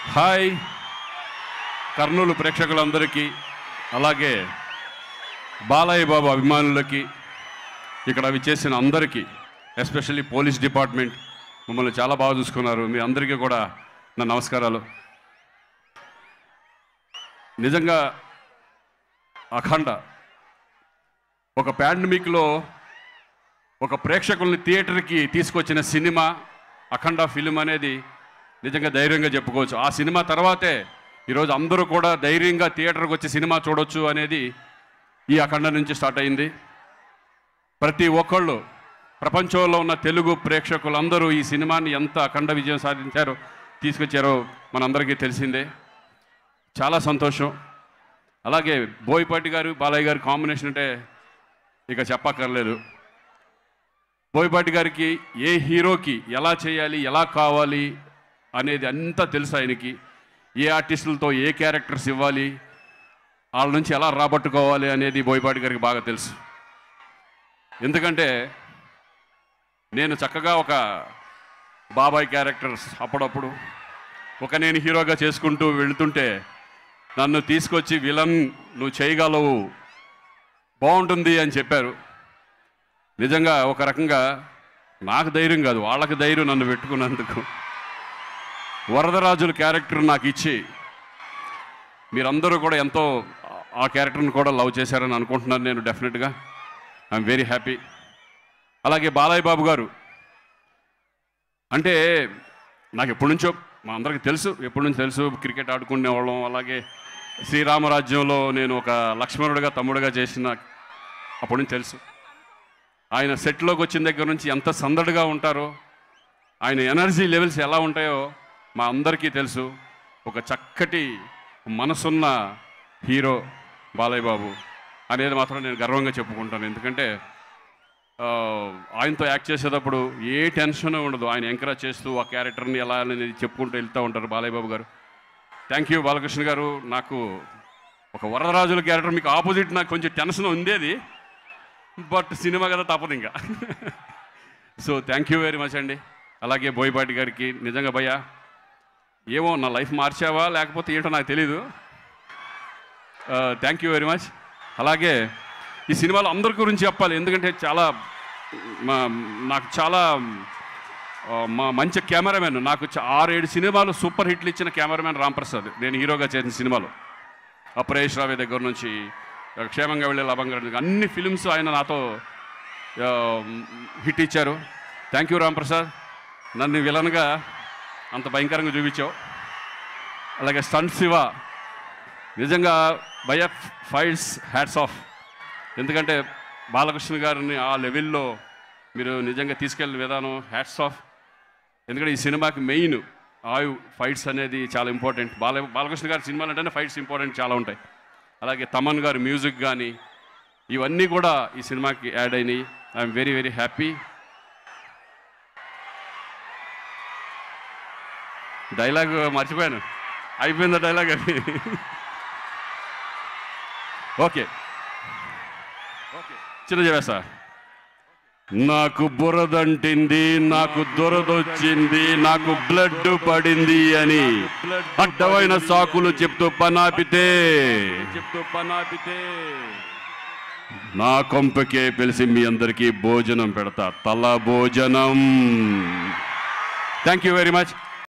hi Kurnool ప్రేక్షకులందరికీ అలాగే బాలయ్య బాబు అభిమానులకి ఇక్కడ విచ్చేసిన అందరికీ ఎస్పెషల్లీ పోలీస్ డిపార్ట్మెంట్ మమ్మల్ని చాలా బాగా చూసుకున్నారు మీ అందరికీ కూడా నా నమస్కారాలు నిజంగా అఖండ ఒక పాండమిక్లో ఒక ప్రేక్షకుల్ని థియేటర్కి తీసుకొచ్చిన సినిమా అఖండ ఫిలిం అనేది నిజంగా ధైర్యంగా చెప్పుకోవచ్చు ఆ సినిమా తర్వాతే ఈరోజు అందరూ కూడా ధైర్యంగా థియేటర్కి వచ్చి సినిమా చూడొచ్చు అనేది ఈ అఖండ నుంచి స్టార్ట్ అయింది ప్రతి ఒక్కళ్ళు ప్రపంచంలో ఉన్న తెలుగు ప్రేక్షకులందరూ ఈ సినిమాని ఎంత అఖండ విజయం సాధించారో తీసుకొచ్చారో మనందరికీ తెలిసిందే చాలా సంతోషం అలాగే బోయపాటి గారు బాలయ్య గారి కాంబినేషన్ అంటే ఇక చెప్పక్కర్లేదు బోయపాటి గారికి ఏ హీరోకి ఎలా చేయాలి ఎలా కావాలి అనేది అంతా తెలుసు ఆయనకి ఏ ఆర్టిస్టులతో ఏ క్యారెక్టర్స్ ఇవ్వాలి వాళ్ళ నుంచి ఎలా రాబట్టుకోవాలి అనేది బోయపాటి గారికి బాగా తెలుసు ఎందుకంటే నేను చక్కగా ఒక బాబాయ్ క్యారెక్టర్స్ అప్పుడప్పుడు ఒక నేను హీరోగా చేసుకుంటూ వెళుతుంటే నన్ను తీసుకొచ్చి విలన్ నువ్వు చేయగలవు బాగుంటుంది అని చెప్పారు నిజంగా ఒక రకంగా నాకు ధైర్యం కాదు వాళ్ళకి ధైర్యం నన్ను పెట్టుకున్నందుకు వరదరాజుల క్యారెక్టర్ నాకు ఇచ్చి మీరందరూ కూడా ఎంతో ఆ క్యారెక్టర్ని కూడా లవ్ చేశారని అనుకుంటున్నాను నేను డెఫినెట్గా ఐఎమ్ వెరీ హ్యాపీ అలాగే బాలయ్య బాబు గారు అంటే నాకు ఎప్పటి నుంచో మా అందరికీ తెలుసు ఎప్పటి నుంచి తెలుసు క్రికెట్ ఆడుకునే వాళ్ళం అలాగే శ్రీరామరాజ్యంలో నేను ఒక లక్ష్మణుడిగా తమ్ముడుగా చేసిన అప్పటి నుంచి తెలుసు ఆయన సెట్లోకి వచ్చిన దగ్గర నుంచి ఎంత సందడిగా ఉంటారో ఆయన ఎనర్జీ లెవెల్స్ ఎలా ఉంటాయో మా అందరికీ తెలుసు ఒక చక్కటి మనసున్న హీరో బాలయ్య బాబు అనేది మాత్రం నేను గర్వంగా చెప్పుకుంటాను ఎందుకంటే ఆ, ఆయనతో యాక్ట్ చేసేటప్పుడు ఏ టెన్షన్ ఉండదు ఆయన ఎంకరేజ్ చేస్తూ ఆ క్యారెక్టర్ని ఎలా అనేది చెప్పుకుంటూ వెళ్తూ ఉంటారు బాలయ్య బాబు గారు థ్యాంక్ యూ బాలకృష్ణ గారు నాకు ఒక వరదరాజుల క్యారెక్టర్ మీకు ఆపోజిట్ నాకు కొంచెం టెన్షన్ ఉండేది బట్ సినిమా కదా తప్పదు ఇంకా so thank you very much అండి అలాగే బోయపాటి గారికి నిజంగా భయ్యా ఏమో నా లైఫ్ మార్చావా లేకపోతే ఏంటో నాకు తెలీదు థ్యాంక్ యూ వెరీ మచ్ అలాగే ఈ సినిమాలో అందరి గురించి చెప్పాలి ఎందుకంటే చాలా మా నాకు చాలా ఆ, మా మంచి కెమెరామెన్ నాకు చ- ఆరేడు సినిమాలు సూపర్ హిట్లు ఇచ్చిన కెమెరామెన్ రాంప్రసాద్ నేను హీరోగా చేసిన సినిమాలో అప్రేష్ రావే దగ్గర నుంచి ఆ, క్షేమంగా వెళ్ళే లభంగా వెళ్ళే అన్ని ఫిలిమ్స్ ఆయన నాతో ఆ, హిట్ ఇచ్చారు థ్యాంక్ యూ రాంప్రసాద్ నన్ను విలన్గా అంత భయంకరంగా చూపించావు అలాగే స్టంట్ శివ నిజంగా భయ ఫైట్స్ హ్యాట్స్ ఆఫ్ ఎందుకంటే బాలకృష్ణ గారిని ఆ లెవెల్లో మీరు నిజంగా తీసుకెళ్ళిన విధానం హ్యాట్స్ ఆఫ్ ఎందుకంటే ఈ సినిమాకి మెయిన్ ఆయు ఫైట్స్ అనేది చాలా ఇంపార్టెంట్ బాల బాలకృష్ణ గారి సినిమాలు అంటేనే ఫైట్స్ ఇంపార్టెంట్ చాలా ఉంటాయి అలాగే తమన్ గారి మ్యూజిక్ కానీ ఇవన్నీ కూడా ఈ సినిమాకి యాడ్ అయినాయి I'm very very happy dialogue మర్చిపోయాను అయిపోయిందా డైలాగ్ అది ఓకే ఓకే చిన్న చెప్పేస్తా నాకు బురదంటింది నాకు దురదొచ్చింది నాకు బ్లడ్ పడింది అని అడ్డమైన సాకులు చెప్తూ పనాపితే చెప్తూ పనాపితే నా కొంపకే పిలిచి మీ అందరికీ భోజనం పెడతా తల భోజనం థ్యాంక్ యూ వెరీ మచ్